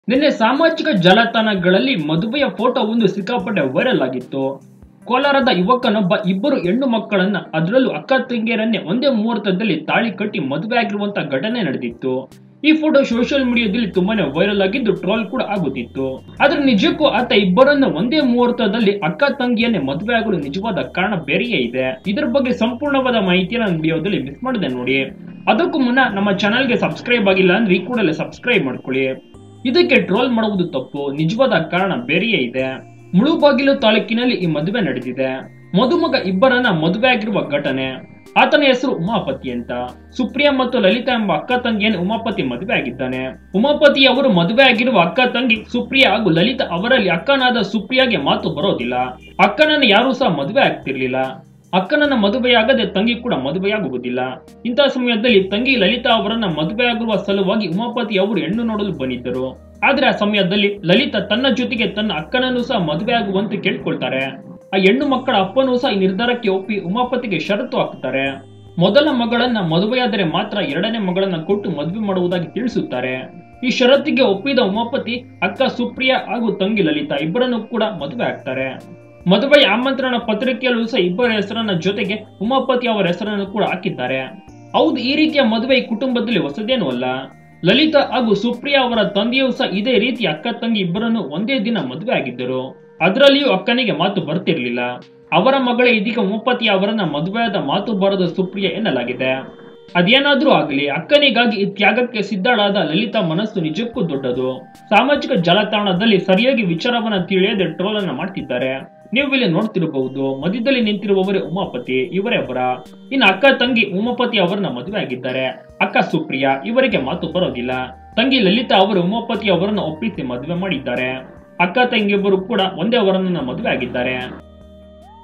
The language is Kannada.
ನಿನ್ನೆ ಸಾಮಾಜಿಕ ಜಾಲತಾಣಗಳಲ್ಲಿ ಮದುವೆಯ ಫೋಟೋ ಒಂದು ಸಿಕ್ಕಾಪಟ್ಟೆ ವೈರಲ್ ಆಗಿತ್ತು ಕೋಲಾರದ ಯುವಕನೊಬ್ಬ ಇಬ್ಬರು ಹೆಣ್ಣು ಮಕ್ಕಳನ್ನ ಅದರಲ್ಲೂ ಅಕ್ಕ ತಂಗಿಯರನ್ನೇ ಒಂದೇ ಮುಹೂರ್ತದಲ್ಲಿ ತಾಳಿ ಕಟ್ಟಿ ಮದುವೆ ಆಗಿರುವಂತ ಘಟನೆ ನಡೆದಿತ್ತು ಈ ಫೋಟೋ ಸೋಷಿಯಲ್ ಮೀಡಿಯಾದಲ್ಲಿ ತುಂಬಾನೇ ವೈರಲ್ ಆಗಿದ್ದು ಟ್ರೋಲ್ ಕೂಡ ಆಗುತ್ತಿತ್ತು ಆದ್ರೆ ನಿಜಕ್ಕೂ ಆತ ಇಬ್ಬರನ್ನ ಒಂದೇ ಮುಹೂರ್ತದಲ್ಲಿ ಅಕ್ಕ ತಂಗಿಯನ್ನೇ ಮದುವೆ ಆಗಲು ನಿಜವಾದ ಕಾರಣ ಬೇರೆಯೇ ಇದೆ ಇದರ ಬಗ್ಗೆ ಸಂಪೂರ್ಣವಾದ ಮಾಹಿತಿಯನ್ನು ನಾನು ವಿಡಿಯೋದಲ್ಲಿ ಮಿಸ್ ಮಾಡಿದೆ ನೋಡಿ ಅದಕ್ಕೂ ಮುನ್ನ ನಮ್ಮ ಚಾನಲ್ಗೆ ಸಬ್ಸ್ಕ್ರೈಬ್ ಆಗಿಲ್ಲ ಅಂದ್ರೆ ಈ ಕೂಡಲೇ ಸಬ್ಸ್ಕ್ರೈಬ್ ಮಾಡ್ಕೊಳ್ಳಿ ಇದಕ್ಕೆ ಟ್ರೋಲ್ ಮಾಡುವುದು ತಪ್ಪು ನಿಜವಾದ ಕಾರಣ ಬೇರೆಯೇ ಇದೆ ಮುಳುಬಾಗಿಲು ತಾಲೂಕಿನಲ್ಲಿ ಈ ಮದುವೆ ನಡೆದಿದೆ ಮದುಮಗ ಇಬ್ಬರನ್ನ ಮದುವೆ ಆಗಿರುವ ಘಟನೆ ಆತನ ಹೆಸರು ಉಮಾಪತಿ ಅಂತ ಸುಪ್ರಿಯಾ ಮತ್ತು ಲಲಿತಾ ಎಂಬ ಅಕ್ಕ ತಂಗಿಯನ್ನು ಉಮಾಪತಿ ಮದುವೆ ಆಗಿದ್ದಾನೆ ಉಮಾಪತಿ ಅವರು ಮದುವೆ ಆಗಿರುವ ಅಕ್ಕ ತಂಗಿ ಸುಪ್ರಿಯಾ ಹಾಗೂ ಲಲಿತಾ ಅವರಲ್ಲಿ ಅಕ್ಕನಾದ ಸುಪ್ರಿಯಾಗೆ ಮಾತು ಬರೋದಿಲ್ಲ ಅಕ್ಕನನ್ನು ಯಾರೂ ಸಹ ಮದುವೆ ಆಗ್ತಿರ್ಲಿಲ್ಲ ಅಕ್ಕನನ್ನ ಮದುವೆಯಾಗದೆ ತಂಗಿ ಕೂಡ ಮದುವೆಯಾಗುವುದಿಲ್ಲ ಇಂತಹ ಸಮಯದಲ್ಲಿ ತಂಗಿ ಲಲಿತಾ ಅವರನ್ನ ಮದುವೆಯಾಗುವ ಸಲುವಾಗಿ ಉಮಾಪತಿ ಅವರು ಹೆಣ್ಣು ನೋಡಲು ಬಂದಿದ್ದರು ಆದ್ರೆ ಆ ಸಮಯದಲ್ಲಿ ಲಲಿತಾ ತನ್ನ ಜೊತೆಗೆ ತನ್ನ ಅಕ್ಕನನ್ನು ಸಹ ಮದುವೆಯಾಗುವಂತೆ ಕೇಳ್ಕೊಳ್ತಾರೆ ಆ ಹೆಣ್ಣು ಮಕ್ಕಳ ಅಪ್ಪನೂ ಸಹ ಈ ನಿರ್ಧಾರಕ್ಕೆ ಒಪ್ಪಿ ಉಮಾಪತಿಗೆ ಷರತ್ತು ಹಾಕುತ್ತಾರೆ ಮೊದಲ ಮಗಳನ್ನ ಮದುವೆಯಾದರೆ ಮಾತ್ರ ಎರಡನೇ ಮಗಳನ್ನ ಕೊಟ್ಟು ಮದುವೆ ಮಾಡುವುದಾಗಿ ತಿಳಿಸುತ್ತಾರೆ ಈ ಷರತ್ತಿಗೆ ಒಪ್ಪಿದ ಉಮಾಪತಿ ಅಕ್ಕ ಸುಪ್ರಿಯಾ ಹಾಗೂ ತಂಗಿ ಲಲಿತಾ ಇಬ್ಬರನ್ನು ಕೂಡ ಮದುವೆ ಆಗ್ತಾರೆ ಮದುವೆಯ ಆಮಂತ್ರಣ ಪತ್ರಿಕೆಯಲ್ಲೂ ಸಹ ಇಬ್ಬರ ಹೆಸರನ್ನ ಜೊತೆಗೆ ಉಮಾಪತಿ ಅವರ ಹೆಸರನ್ನು ಕೂಡ ಹಾಕಿದ್ದಾರೆ ಹೌದು ಈ ರೀತಿಯ ಮದುವೆ ಈ ಕುಟುಂಬದಲ್ಲಿ ಹೊಸದೇನೂ ಅಲ್ಲ ಲಲಿತಾ ಹಾಗೂ ಸುಪ್ರಿಯಾ ಅವರ ತಂದೆಯೂ ಸಹ ಇದೇ ರೀತಿ ಅಕ್ಕ ತಂಗಿ ಇಬ್ಬರನ್ನು ಒಂದೇ ದಿನ ಮದುವೆ ಆಗಿದ್ದರು ಅದರಲ್ಲಿಯೂ ಅಕ್ಕನಿಗೆ ಮಾತು ಬರ್ತಿರ್ಲಿಲ್ಲ ಅವರ ಮಗಳೇ ಇದೀಗ ಉಮಾಪತಿ ಅವರನ್ನ ಮದುವೆಯಾದ ಮಾತು ಬರದ ಸುಪ್ರಿಯಾ ಎನ್ನಲಾಗಿದೆ ಅದೇನಾದ್ರೂ ಆಗಲಿ ಅಕ್ಕನಿಗಾಗಿ ಈ ತ್ಯಾಗಕ್ಕೆ ಸಿದ್ಧಳಾದ ಲಲಿತಾ ಮನಸ್ಸು ನಿಜಕ್ಕೂ ದೊಡ್ಡದು ಸಾಮಾಜಿಕ ಜಾಲತಾಣದಲ್ಲಿ ಸರಿಯಾಗಿ ವಿಚಾರವನ್ನ ತಿಳಿಯದೆ ಟ್ರೋಲ್ ಅನ್ನ ಮಾಡ್ತಿದ್ದಾರೆ ನೀವು ಇಲ್ಲಿ ನೋಡ್ತಿರಬಹುದು ಮಧ್ಯದಲ್ಲಿ ನಿಂತಿರುವವರೇ ಉಮಾಪತಿ ಇವರೇ ಅವರ ಇನ್ನು ಅಕ್ಕ ತಂಗಿ ಉಮಾಪತಿ ಅವರನ್ನ ಮದುವೆ ಆಗಿದ್ದಾರೆ ಅಕ್ಕ ಸುಪ್ರಿಯಾ ಇವರಿಗೆ ಮಾತು ಬರೋದಿಲ್ಲ ತಂಗಿ ಲಲಿತಾ ಅವರು ಉಮಾಪತಿ ಅವರನ್ನ ಒಪ್ಪಿಸಿ ಮದುವೆ ಮಾಡಿದ್ದಾರೆ ಅಕ್ಕ ತಂಗಿಯೊಬ್ಬರು ಕೂಡ ಒಂದೇ ಅವರನ್ನ ಮದುವೆ ಆಗಿದ್ದಾರೆ